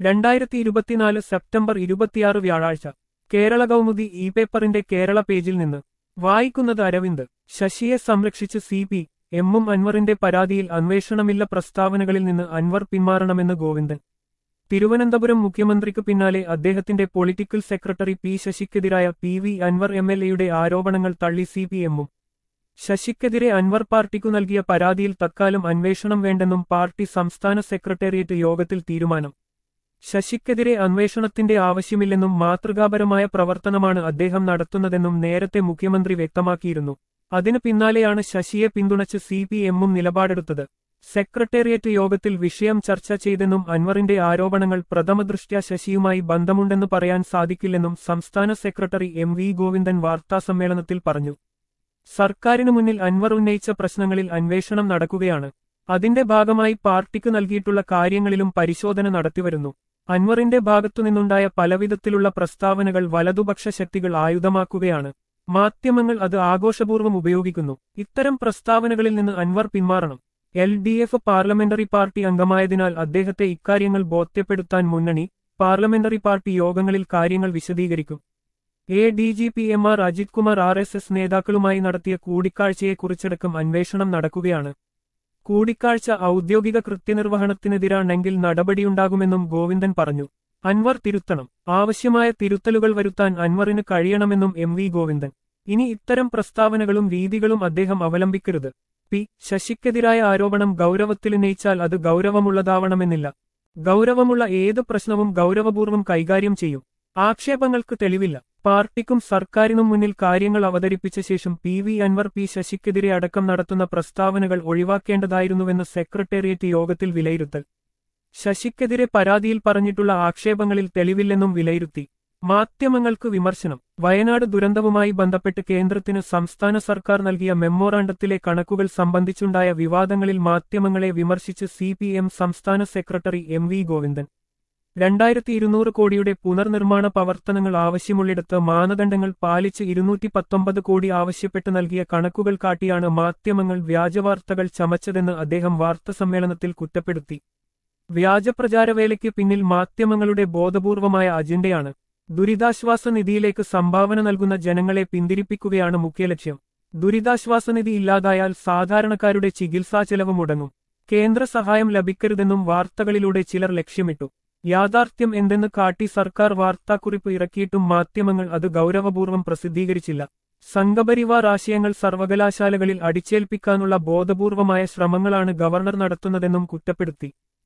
രണ്ടായിരത്തി ഇരുപത്തിനാല് സെപ്റ്റംബർ ഇരുപത്തിയാറ് വ്യാഴാഴ്ച കേരള കൗമുദി ഇ പേപ്പറിന്റെ കേരള പേജിൽ നിന്ന് വായിക്കുന്നത് അരവിന്ദ് ശശിയെ സംരക്ഷിച്ച് സി പി എമ്മും അൻവറിന്റെ പരാതിയിൽ അന്വേഷണമില്ല പ്രസ്താവനകളിൽ നിന്ന് അൻവർ പിന്മാറണമെന്ന് ഗോവിന്ദൻ തിരുവനന്തപുരം മുഖ്യമന്ത്രിക്ക് പിന്നാലെ അദ്ദേഹത്തിന്റെ പൊളിറ്റിക്കൽ സെക്രട്ടറി പി ശശിക്കെതിരായ P V Anvar M L എയുടെ ആരോപണങ്ങൾ തള്ളി സി പി എമ്മും ശശിക്കെതിരെ അൻവർ പാർട്ടിക്കു നൽകിയ പരാതിയിൽ തത്കാലം അന്വേഷണം വേണ്ടെന്നും പാർട്ടി സംസ്ഥാന സെക്രട്ടേറിയറ്റ് യോഗത്തിൽ തീരുമാനം ശശിക്കെതിരെ അന്വേഷണത്തിന്റെ ആവശ്യമില്ലെന്നും മാതൃകാപരമായ പ്രവർത്തനമാണ് അദ്ദേഹം നടത്തുന്നതെന്നും നേരത്തെ മുഖ്യമന്ത്രി വ്യക്തമാക്കിയിരുന്നു അതിനു പിന്നാലെയാണ് ശശിയെ പിന്തുണച്ച് സി പി എമ്മും നിലപാടെടുത്തത് സെക്രട്ടേറിയറ്റ് യോഗത്തിൽ വിഷയം ചർച്ച ചെയ്തെന്നും അൻവറിന്റെ ആരോപണങ്ങൾ പ്രഥമദൃഷ്ട്യാ ശശിയുമായി ബന്ധമുണ്ടെന്ന് പറയാൻ സാധിക്കില്ലെന്നും സംസ്ഥാന സെക്രട്ടറി എം വി ഗോവിന്ദൻ വാർത്താസമ്മേളനത്തിൽ പറഞ്ഞു സർക്കാരിനു മുന്നിൽ അൻവർ ഉന്നയിച്ച പ്രശ്നങ്ങളിൽ അന്വേഷണം നടക്കുകയാണ് അതിന്റെ ഭാഗമായി പാർട്ടിക്ക് നൽകിയിട്ടുള്ള കാര്യങ്ങളിലും പരിശോധന നടത്തിവരുന്നു അൻവറിന്റെ ഭാഗത്തുനിന്നുണ്ടായ പലവിധത്തിലുള്ള പ്രസ്താവനകൾ വലതുപക്ഷ ശക്തികൾ ആയുധമാക്കുകയാണ് മാധ്യമങ്ങൾ അത് ആഘോഷപൂർവ്വം ഉപയോഗിക്കുന്നു ഇത്തരം പ്രസ്താവനകളിൽ നിന്ന് അൻവർ പിന്മാറണം L D F parliamentary party അംഗമായതിനാൽ അദ്ദേഹത്തെ ഇക്കാര്യങ്ങൾ ബോധ്യപ്പെടുത്താൻ മുന്നണി പാർലമെന്ററി പാർട്ടി യോഗങ്ങളിൽ കാര്യങ്ങൾ വിശദീകരിക്കും A D G P M R Ajith Kumar R S S നേതാക്കളുമായി നടത്തിയ കൂടിക്കാഴ്ചയെക്കുറിച്ചടക്കം അന്വേഷണം നടക്കുകയാണ് കൂടിക്കാഴ്ച ഔദ്യോഗിക കൃത്യനിർവഹണത്തിനെതിരാണെങ്കിൽ നടപടിയുണ്ടാകുമെന്നും ഗോവിന്ദൻ പറഞ്ഞു അൻവർ തിരുത്തണം ആവശ്യമായ തിരുത്തലുകൾ വരുത്താൻ അൻവറിന് കഴിയണമെന്നും എം വി ഗോവിന്ദൻ ഇനി ഇത്തരം പ്രസ്താവനകളും രീതികളും അദ്ദേഹം അവലംബിക്കരുത് പി ശശിക്കെതിരായ ആരോപണം ഗൗരവത്തിലുന്നയിച്ചാൽ അത് ഗൗരവമുള്ളതാവണമെന്നില്ല ഗൗരവമുള്ള ഏത് പ്രശ്നവും ഗൗരവപൂർവ്വം കൈകാര്യം ചെയ്യും ആക്ഷേപങ്ങൾക്ക് തെളിവില്ല പാർട്ടിക്കും സർക്കാരിനും മുന്നിൽ കാര്യങ്ങൾ അവതരിപ്പിച്ച ശേഷം പി വി അൻവർ പി ശശിക്കെതിരെ അടക്കം നടത്തുന്ന പ്രസ്താവനകൾ ഒഴിവാക്കേണ്ടതായിരുന്നുവെന്ന് സെക്രട്ടേറിയറ്റ് യോഗത്തിൽ വിലയിരുത്തൽ ശശിക്കെതിരെ പരാതിയിൽ പറഞ്ഞിട്ടുള്ള ആക്ഷേപങ്ങളിൽ തെളിവില്ലെന്നും വിലയിരുത്തി മാധ്യമങ്ങൾക്ക് വിമർശനം വയനാട് ദുരന്തവുമായി ബന്ധപ്പെട്ട് കേന്ദ്രത്തിന് സംസ്ഥാന സർക്കാർ നൽകിയ മെമ്മോറാണ്ടത്തിലെ കണക്കുകൾ സംബന്ധിച്ചുണ്ടായ വിവാദങ്ങളിൽ മാധ്യമങ്ങളെ വിമർശിച്ച് സി സംസ്ഥാന സെക്രട്ടറി എം വി ഗോവിന്ദൻ രണ്ടായിരത്തി ഇരുന്നൂറ് കോടിയുടെ പുനർനിർമ്മാണ പ്രവർത്തനങ്ങൾ ആവശ്യമുള്ളിടത്ത് മാനദണ്ഡങ്ങൾ പാലിച്ച് ഇരുന്നൂറ്റി പത്തൊമ്പത് കോടി ആവശ്യപ്പെട്ട് നൽകിയ കണക്കുകൾ കാട്ടിയാണ് മാധ്യമങ്ങൾ വ്യാജവാർത്തകൾ ചമച്ചതെന്ന് അദ്ദേഹം വാർത്താസമ്മേളനത്തിൽ കുറ്റപ്പെടുത്തി വ്യാജപ്രചാരവേലയ്ക്ക് പിന്നിൽ മാധ്യമങ്ങളുടെ ബോധപൂർവമായ അജണ്ടയാണ് ദുരിതാശ്വാസ നിധിയിലേക്ക് സംഭാവന നൽകുന്ന ജനങ്ങളെ പിന്തിരിപ്പിക്കുകയാണ് മുഖ്യലക്ഷ്യം ദുരിതാശ്വാസ നിധി ഇല്ലാതായാൽ സാധാരണക്കാരുടെ ചികിത്സാ ചെലവ് മുടങ്ങും കേന്ദ്ര സഹായം ലഭിക്കരുതെന്നും വാർത്തകളിലൂടെ ചിലർ ലക്ഷ്യമിട്ടു യാഥാർത്ഥ്യം എന്തെന്ന് കാട്ടി സർക്കാർ വാർത്താക്കുറിപ്പ് ഇറക്കിയിട്ടും മാധ്യമങ്ങൾ അത് ഗൗരവപൂർവ്വം പ്രസിദ്ധീകരിച്ചില്ല സംഘപരിവാർ ആശയങ്ങൾ സർവകലാശാലകളിൽ അടിച്ചേൽപ്പിക്കാനുള്ള ബോധപൂർവമായ ശ്രമങ്ങളാണ് ഗവർണർ നടത്തുന്നതെന്നും കുറ്റപ്പെടുത്തി